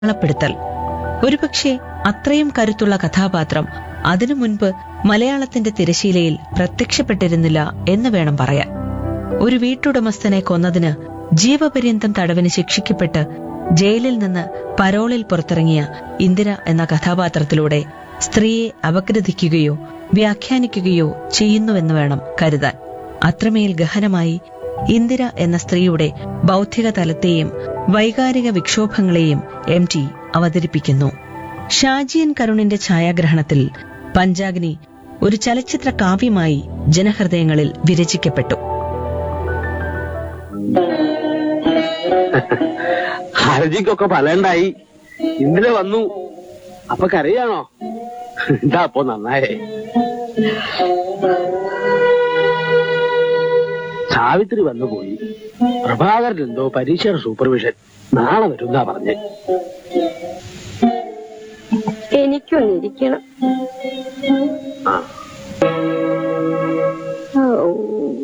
അടയാളപ്പെടുത്തൽ ഒരുപക്ഷെ അത്രയും കരുത്തുള്ള കഥാപാത്രം അതിനു മുൻപ് മലയാളത്തിന്റെ തിരശീലയിൽ പ്രത്യക്ഷപ്പെട്ടിരുന്നില്ല എന്ന് വേണം പറയാൻ ഒരു വീട്ടുടമസ്ഥനെ കൊന്നതിന് ജീവപര്യന്തം തടവിന് ശിക്ഷിക്കപ്പെട്ട് ജയിലിൽ നിന്ന് പരോളിൽ പുറത്തിറങ്ങിയ ഇന്ദിര എന്ന കഥാപാത്രത്തിലൂടെ സ്ത്രീയെ അപഗ്രഥിക്കുകയോ വ്യാഖ്യാനിക്കുകയോ ചെയ്യുന്നുവെന്ന് വേണം കരുതാൻ അത്രമേൽ ഗഹനമായി ഇന്ദിര എന്ന സ്ത്രീയുടെ ബൗദ്ധിക തലത്തെയും വൈകാരിക വിക്ഷോഭങ്ങളെയും എം ടി അവതരിപ്പിക്കുന്നു ഷാജിയൻ കരുണിന്റെ ഛായാഗ്രഹണത്തിൽ പഞ്ചാഗ്നി ഒരു ചലച്ചിത്ര കാവ്യമായി ജനഹൃദയങ്ങളിൽ വിരചിക്കപ്പെട്ടു ഹർജിക്കൊക്കെ ഫലണ്ടായി ഇന്നലെ വന്നു അപ്പൊ കരയാണോ എന്താ അപ്പൊ നന്നായേ സാവിത്രി വന്നു പോയി പ്രഭാകരൻ എന്തോ പരീക്ഷയുടെ സൂപ്പർവിഷൻ നാളെ വരുന്നാ പറഞ്ഞേ എനിക്കൊന്നിരിക്കണം ആ ഔ,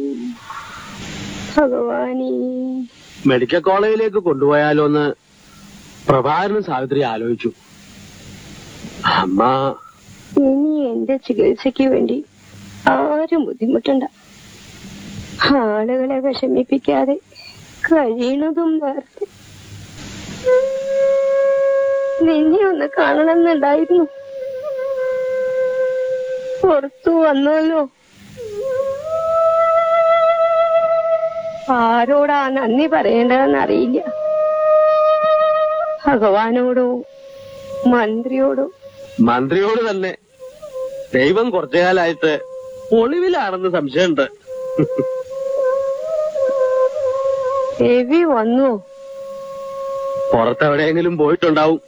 ഭഗവാനേ മെഡിക്കൽ കോളേജിലേക്ക് കൊണ്ടുപോയാലോ എന്ന് പ്രഭാകരനും സാവിത്രി ആലോചിച്ചു അമ്മ ഇനി എന്റെ ചികിത്സയ്ക്ക് വേണ്ടി ആരും ബുദ്ധിമുട്ടണ്ട ആളുകളെ വിഷമിപ്പിക്കാതെ കഴിയണതും നേർത്ത് നിന്നെ ഒന്ന് കാണണമെന്നുണ്ടായിരുന്നു പുറത്തു വന്നല്ലോ ആരോടാ നന്ദി പറയേണ്ടതെന്ന് അറിയില്ല ഭഗവാനോടോ മന്ത്രിയോടോ മന്ത്രിയോട് തന്നെ ദൈവം കുറച്ചു കാലമായിട്ട് ഒളിവിലാണെന്ന് സംശയമുണ്ട് രവി വന്നു പുറത്തെവിടെയെങ്കിലും പോയിട്ടുണ്ടാവും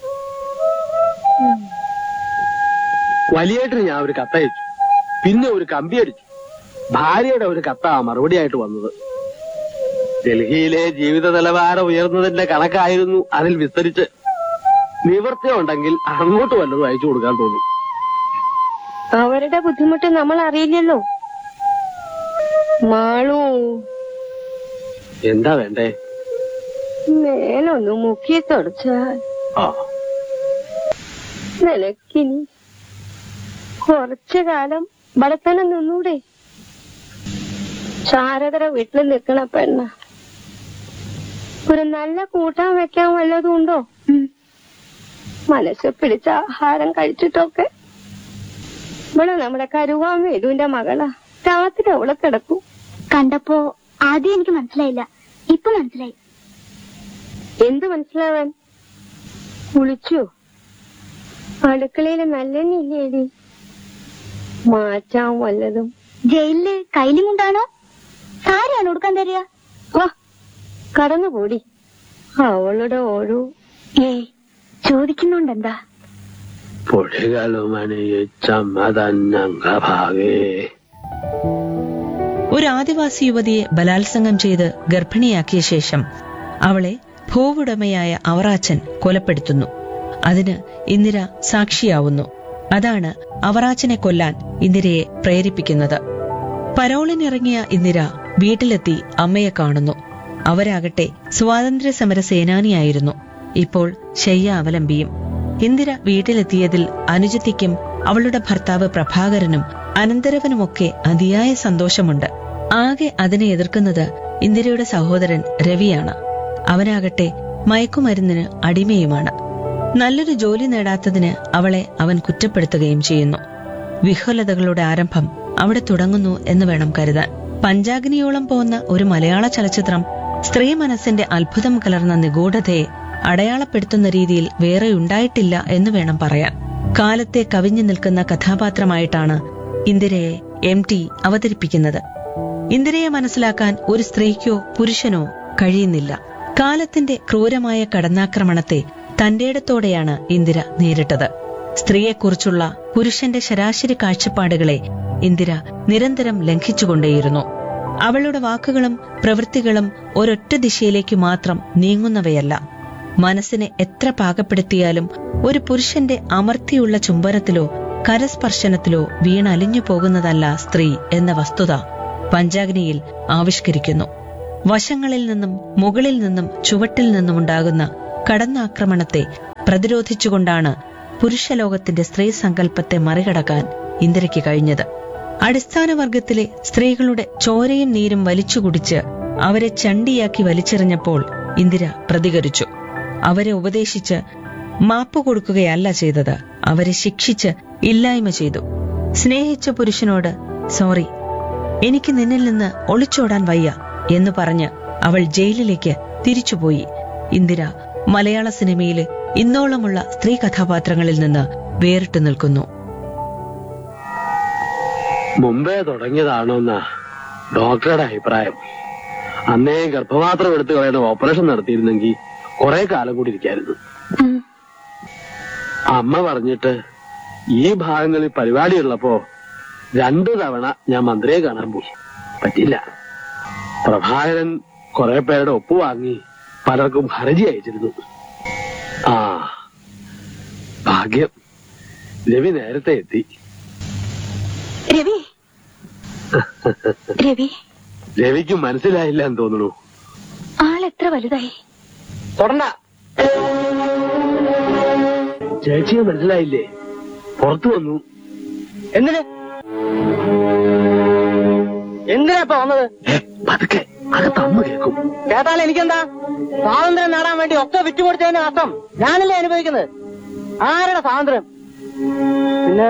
വലിയേട്ടിന് ഞാൻ ഒരു കത്തയച്ചു പിന്നെ ഒരു കമ്പി അടിച്ചു ഭാര്യയുടെ ഒരു കത്താ മറുപടിയായിട്ട് വന്നത് ഡൽഹിയിലെ ജീവിത നിലവാരം ഉയർന്നതിന്റെ കണക്കായിരുന്നു അതിൽ വിസ്തരിച്ച് നിവൃത്തിയുണ്ടെങ്കിൽ അങ്ങോട്ട് വല്ലതും അയച്ചു കൊടുക്കാൻ തോന്നും അവരുടെ ബുദ്ധിമുട്ട് നമ്മൾ അറിയില്ലല്ലോ മാളു എന്താ വേണ്ടേ മേലൊന്ന് മുക്കി തുടച്ചാൽ ആ നിനക്കിനി കുറച്ചു കാലം ഇവിടെ തന്നെ നിന്നൂടെ ശാരദയുടെ വീട്ടിൽ നിൽക്കണ പെണ്ണ ഒരു നല്ല കൂട്ടാൻ വെക്കാൻ വല്ലതും ഉണ്ടോ മനസ്സ് പിടിച്ച ആഹാരം കഴിച്ചിട്ടൊക്കെ ഇവിടെ നമ്മുടെ കരുവാൻ വേലുവിന്റെ മകളാ രാത്രി അവളെ കിടക്കും കണ്ടപ്പോ ആദ്യം എനിക്ക് മനസ്സിലായില്ല ഇപ്പൊ മനസ്സിലായി എന്ത് മനസ്സിലാവാൻ കുളിച്ചു അടുക്കളയില് നല്ലെണ്ണില്ലേടി മാറ്റാൻ വല്ലതും ജയിലില് കയ്യിലും കൊണ്ടാണോ സാരിയാണ് കൊടുക്കാൻ തരിക വാ കടന്നുകൂടി അവളുടെ ഓരോ ഏയ് ചോദിക്കുന്നുണ്ടെന്താ പൊടികളുമണിയിച്ചമ്മതന്നംഗഭാഗേ ഒരു ആദിവാസി യുവതിയെ ബലാത്സംഗം ചെയ്ത് ഗർഭിണിയാക്കിയ ശേഷം അവളെ ഭൂവുടമയായ അവറാച്ചൻ കൊലപ്പെടുത്തുന്നു അതിന് ഇന്ദിര സാക്ഷിയാവുന്നു അതാണ് അവറാച്ചനെ കൊല്ലാൻ ഇന്ദിരയെ പ്രേരിപ്പിക്കുന്നത് പരോളിനിറങ്ങിയ ഇന്ദിര വീട്ടിലെത്തി അമ്മയെ കാണുന്നു അവരാകട്ടെ സ്വാതന്ത്ര്യ സമര സേനാനിയായിരുന്നു ഇപ്പോൾ ശയ്യ അവലംബിയും ഇന്ദിര വീട്ടിലെത്തിയതിൽ അനുജത്തിക്കും അവളുടെ ഭർത്താവ് പ്രഭാകരനും അനന്തരവനുമൊക്കെ അതിയായ സന്തോഷമുണ്ട് ആകെ അതിനെ എതിർക്കുന്നത് ഇന്ദിരയുടെ സഹോദരൻ രവിയാണ് അവനാകട്ടെ മയക്കുമരുന്നിന് അടിമയുമാണ് നല്ലൊരു ജോലി നേടാത്തതിന് അവളെ അവൻ കുറ്റപ്പെടുത്തുകയും ചെയ്യുന്നു വിഹ്വലതകളുടെ ആരംഭം അവിടെ തുടങ്ങുന്നു എന്ന് വേണം കരുതാൻ പഞ്ചാഗ്നിയോളം പോകുന്ന ഒരു മലയാള ചലച്ചിത്രം സ്ത്രീ മനസ്സിന്റെ അത്ഭുതം കലർന്ന നിഗൂഢതയെ അടയാളപ്പെടുത്തുന്ന രീതിയിൽ വേറെ ഉണ്ടായിട്ടില്ല എന്ന് വേണം പറയാൻ കാലത്തെ കവിഞ്ഞു നിൽക്കുന്ന കഥാപാത്രമായിട്ടാണ് ഇന്ദിരയെ എം ടി അവതരിപ്പിക്കുന്നത് ഇന്ദിരയെ മനസ്സിലാക്കാൻ ഒരു സ്ത്രീക്കോ പുരുഷനോ കഴിയുന്നില്ല കാലത്തിന്റെ ക്രൂരമായ കടന്നാക്രമണത്തെ തന്റേടത്തോടെയാണ് ഇന്ദിര നേരിട്ടത് സ്ത്രീയെക്കുറിച്ചുള്ള പുരുഷന്റെ ശരാശരി കാഴ്ചപ്പാടുകളെ ഇന്ദിര നിരന്തരം ലംഘിച്ചുകൊണ്ടേയിരുന്നു അവളുടെ വാക്കുകളും പ്രവൃത്തികളും ഒരൊറ്റ ദിശയിലേക്ക് മാത്രം നീങ്ങുന്നവയല്ല മനസ്സിനെ എത്ര പാകപ്പെടുത്തിയാലും ഒരു പുരുഷന്റെ അമർത്തിയുള്ള ചുംബനത്തിലോ കരസ്പർശനത്തിലോ വീണലിഞ്ഞു പോകുന്നതല്ല സ്ത്രീ എന്ന വസ്തുത പഞ്ചാഗ്നിയിൽ ആവിഷ്കരിക്കുന്നു വശങ്ങളിൽ നിന്നും മുകളിൽ നിന്നും ചുവട്ടിൽ നിന്നും ഉണ്ടാകുന്ന കടന്നാക്രമണത്തെ പ്രതിരോധിച്ചുകൊണ്ടാണ് പുരുഷലോകത്തിന്റെ സ്ത്രീ സങ്കല്പത്തെ മറികടക്കാൻ ഇന്ദിരയ്ക്ക് കഴിഞ്ഞത് അടിസ്ഥാന വർഗത്തിലെ സ്ത്രീകളുടെ ചോരയും നീരും വലിച്ചുകുടിച്ച് അവരെ ചണ്ടിയാക്കി വലിച്ചെറിഞ്ഞപ്പോൾ ഇന്ദിര പ്രതികരിച്ചു അവരെ ഉപദേശിച്ച് മാപ്പ് കൊടുക്കുകയല്ല ചെയ്തത് അവരെ ശിക്ഷിച്ച് ഇല്ലായ്മ ചെയ്തു സ്നേഹിച്ച പുരുഷനോട് സോറി എനിക്ക് നിന്നിൽ നിന്ന് ഒളിച്ചോടാൻ വയ്യ എന്ന് പറഞ്ഞ് അവൾ ജയിലിലേക്ക് തിരിച്ചുപോയി ഇന്ദിര മലയാള സിനിമയിലെ ഇന്നോളമുള്ള സ്ത്രീ കഥാപാത്രങ്ങളിൽ നിന്ന് വേറിട്ടു നിൽക്കുന്നു മുമ്പേ തുടങ്ങിയതാണോ എന്നാ ഡോക്ടറുടെ അഭിപ്രായം അന്നേ ഗർഭപാത്രം എടുത്ത് കളയുന്ന ഓപ്പറേഷൻ നടത്തിയിരുന്നെങ്കിൽ കുറെ കാലം കൂടി ഇരിക്കായിരുന്നു ഉം. അമ്മ പറഞ്ഞിട്ട് ഈ ഭാഗങ്ങളിൽ പരിപാടി ഉള്ളപ്പോ രണ്ടു തവണ ഞാൻ മന്ത്രിയെ കാണാൻ പോയി പറ്റില്ല പ്രഭാകരൻ കുറെ പേരുടെ ഒപ്പ് വാങ്ങി പലർക്കും ഹർജി അയച്ചിരുന്നു ആ ഭാഗ്യം രവി നേരത്തെ എത്തി രവി രവി രവിക്ക് മനസ്സിലായില്ല എന്ന് തോന്നുന്നു ആളെത്ര വലുതായി തൊടണ്ട ചേച്ചിയെ മനസ്സിലായില്ലേ പുറത്തു വന്നു എന്തിന് എന്തിനാ ഇപ്പൊ വന്നത് ഏ, പതുക്കെ അകത്ത് അമ്മ കേൾക്കും കേട്ടാൽ എനിക്കെന്താ സ്വാതന്ത്ര്യം നേടാൻ വേണ്ടി ഒക്കെ വിറ്റുകൊടുത്തതിന്റെ നഷ്ടം ഞാനല്ലേ അനുഭവിക്കുന്നത് ആരുടെ സ്വാതന്ത്ര്യം പിന്നെ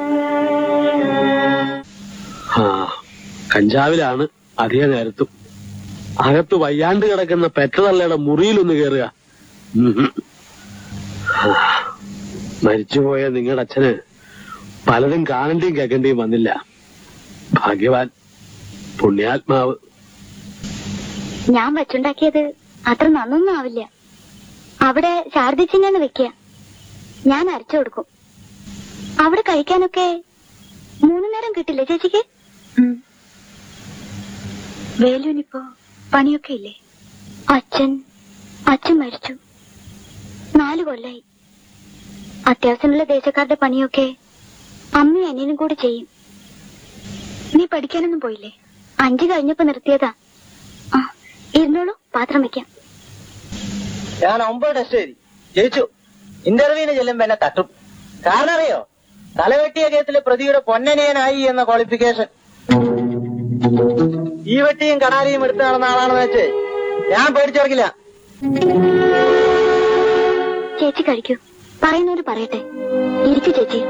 ആ കഞ്ചാവിലാണ് അധിക നേരത്തും അകത്ത് വയ്യാണ്ട് കിടക്കുന്ന പെറ്റതള്ളയുടെ മുറിയിലൊന്ന് കയറുക ഉം ഹും. ആ, മരിച്ചുപോയ നിങ്ങളുടെ അച്ഛന് പലതും കാണേണ്ടിയും കേൾക്കേണ്ടിയും വന്നില്ല ഭാഗ്യവാൻ പുണ്യാത്മാവ് ഞാൻ വച്ചുണ്ടാക്കിയത് അത്ര നന്നൊന്നും ആവില്ല അവിടെ ശാരദിച്ചിങ്ങനെ വെക്കുക ഞാൻ അരച്ചു കൊടുക്കും അവിടെ കഴിക്കാനൊക്കെ മൂന്നു നേരം കിട്ടില്ലേ ചേച്ചിക്ക് വേലുവിനിപ്പോ പണിയൊക്കെ ഇല്ലേ അച്ഛൻ അച്ഛൻ മരിച്ചു നാലു കൊല്ലായി അത്യാവശ്യമുള്ള ദേശക്കാരുടെ പണിയൊക്കെ അമ്മയും അനിയനും കൂടി ചെയ്യും നീ പഠിക്കാനൊന്നും പോയില്ലേ അഞ്ചു കഴിഞ്ഞപ്പോ നിർത്തിയതാ ആ ഇരുന്നോളൂ പാത്രം വെക്കാം ഞാൻ ഒമ്പത് ടെസ്റ്റ് എഴുതി ജയിച്ചു ഇന്റർവ്യൂവിന് ചെല്ലുമ്പോ എന്നെ തട്ടും കാരണം അറിയോ തലവെട്ടിയ കേസിലെ പ്രതിയുടെ പൊന്നനിയനായി എന്ന ക്വാളിഫിക്കേഷൻ ഈ വെട്ടിയും കടാലിയും എടുത്തു നടന്ന ആളാണെന്ന് വെച്ച് ഞാൻ പേടിച്ചോർക്കില്ല ചേച്ചി കഴിക്കൂ പറയുന്നവര് പറയട്ടെ ഇരിക്കു ചേച്ചി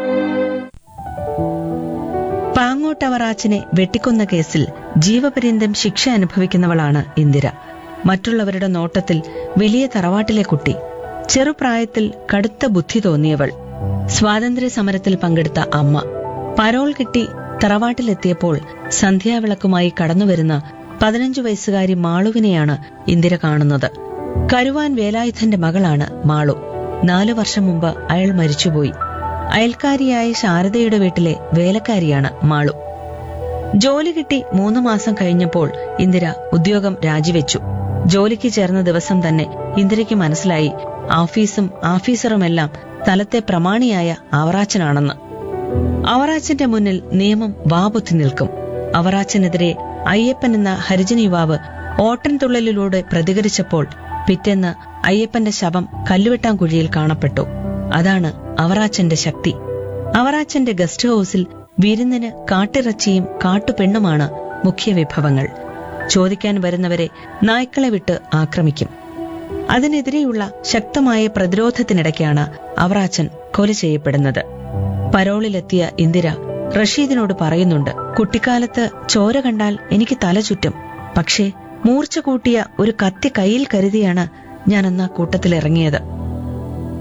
പാങ്ങോട്ടവറാച്ചനെ വെട്ടിക്കൊന്ന കേസിൽ ജീവപര്യന്തം ശിക്ഷ അനുഭവിക്കുന്നവളാണ് ഇന്ദിര മറ്റുള്ളവരുടെ നോട്ടത്തിൽ വലിയ തറവാട്ടിലെ കുട്ടി ചെറുപ്രായത്തിൽ കടുത്ത ബുദ്ധി തോന്നിയവൾ സ്വാതന്ത്ര്യ സമരത്തിൽ പങ്കെടുത്ത അമ്മ പരോൾ കിട്ടി തറവാട്ടിലെത്തിയപ്പോൾ സന്ധ്യാവിളക്കുമായി കടന്നുവരുന്ന പതിനഞ്ചു വയസ്സുകാരി മാളുവിനെയാണ് ഇന്ദിര കാണുന്നത് കരുവാൻ വേലായുധന്റെ മകളാണ് മാളു നാലു വർഷം മുമ്പ് അയാൾ മരിച്ചുപോയി അയൽക്കാരിയായ ശാരദയുടെ വീട്ടിലെ വേലക്കാരിയാണ് മാളു ജോലി കിട്ടി മൂന്ന് മാസം കഴിഞ്ഞപ്പോൾ ഇന്ദിര ഉദ്യോഗം രാജിവെച്ചു ജോലിക്ക് ചേർന്ന ദിവസം തന്നെ ഇന്ദിരയ്ക്ക് മനസ്സിലായി ഓഫീസും ആഫീസറുമെല്ലാം സ്ഥലത്തെ പ്രമാണിയായ അവറാച്ചനാണെന്ന് അവറാച്ചന്റെ മുന്നിൽ നിയമം വാപുത്തി നിൽക്കും അവറാച്ചനെതിരെ അയ്യപ്പൻ എന്ന ഹരിജന യുവാവ് ഓട്ടൻതുള്ളലിലൂടെ പ്രതികരിച്ചപ്പോൾ പിറ്റേന്ന് അയ്യപ്പന്റെ ശവം കല്ലുവെട്ടാൻകുഴിയിൽ കാണപ്പെട്ടു അതാണ് അവറാച്ചന്റെ ശക്തി അവറാച്ചന്റെ ഗസ്റ്റ് ഹൌസിൽ വിരുന്നിന് കാട്ടിറച്ചിയും കാട്ടുപെണ്ണുമാണ് മുഖ്യ വിഭവങ്ങൾ ചോദിക്കാൻ വരുന്നവരെ നായ്ക്കളെ വിട്ട് ആക്രമിക്കും അതിനെതിരെയുള്ള ശക്തമായ പ്രതിരോധത്തിനിടയ്ക്കാണ് അവറാച്ചൻ കൊല ചെയ്യപ്പെടുന്നത് പരോളിലെത്തിയ ഇന്ദിര റഷീദിനോട് പറയുന്നുണ്ട് കുട്ടിക്കാലത്ത് ചോര കണ്ടാൽ എനിക്ക് തല ചുറ്റും പക്ഷേ മൂർച്ച കൂട്ടിയ ഒരു കത്തി കയ്യിൽ കരുതിയാണ് ഞാൻ അന്ന് ആ കൂട്ടത്തിൽ ഇറങ്ങിയത്